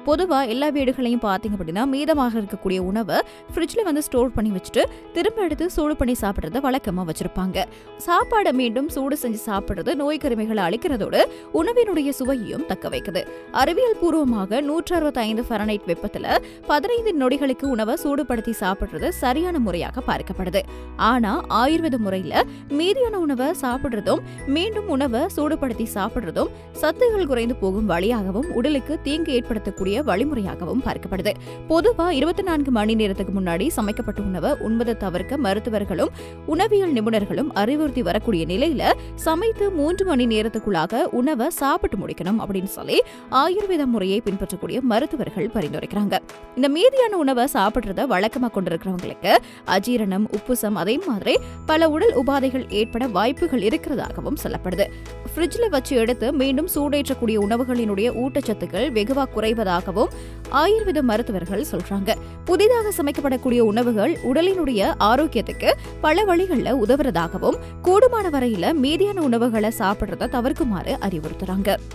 பொதுவா எல்லா வீடுகளையும் பாத்தீங்க அப்படின்னா மீதமாக இருக்கக்கூடிய உணவை ஃப்ரிட்ஜ்ல வந்து ஸ்டோர் பண்ணி வச்சுட்டு திரும்ப எடுத்து சூடு பண்ணி சாப்பிடுறத வழக்கமா வச்சிருப்பாங்க சாப்பாடை மீண்டும் சூடு செஞ்சு சாப்பிடுறது நோய் கிருமிகளை அழிக்கிறதோடு உணவினுடைய சுவையையும் தக்க வைக்குது அறிவியல் பூர்வமாக நூற்று அறுபத்தி ஐந்து ஃபரனைட் வெப்பத்துல பதினைந்து நொடிகளுக்கு உணவை சூடுபடுத்தி சாப்பிடுறது சரியான முறையாக பார்க்கப்படுது ஆனா ஆயுர்வேத முறையில மீதியான உணவை சாப்பிடுறதும் மீண்டும் உணவை சூடுபடுத்தி சாப்பிடுறதும் சத்துகள் குறைந்து போகும் வழியாகவும் உடலுக்கு தீங்கு ஏற்படுத்தக்கூடிய வழிமுறையாகவும் பார்க்கப்படுது பொதுவா இருபத்தி நான்கு மணி நேரத்துக்கு முன்னாடி சமைக்கப்பட்ட உணவை உண்பதை தவிர்க்க மருத்துவர்களும் உணவியல் நிபுணர்களும் அறிவுறுத்தி வரக்கூடிய நிலையில சமைத்து மூன்று மணி நேரத்துக்குள்ளாக உணவை சாப்பிட்டு முடிக்கணும் அப்படின்னு சொல்லி ஆயுர்வேத முறையை பின்பற்றக்கூடிய மருத்துவர்கள் பரிந்துரைக்கிறாங்க இந்த மீதியான உணவை சாப்பிடுறத வழக்கமா கொண்டிருக்கிறவங்களுக்கு அஜீரணம் உப்புசம் அதே மாதிரி பல உடல் உபாதைகள் ஏற்பட வாய்ப்புகள் இருக்கிறதாகவும் சொல்லப்படுது ஃப்ரிட்ஜில் வச்சு எடுத்து மீண்டும் சூடேற்றக்கூடிய உணவுகளினுடைய ஊட்டச்சத்துக்கள் வெகுவா குறைவதாகவும் ஆயுர்வேத மருத்துவர்கள் சொல்றாங்க புதிதாக சமைக்கப்படக்கூடிய உணவுகள் உடலினுடைய ஆரோக்கியத்துக்கு பல வழிகளில் உதவுறதாகவும் கூடுமான வரையில மீதியான உணவுகளை சாப்பிடுறத தவிர்க்குமாறு அறிவுறுத்துறாங்க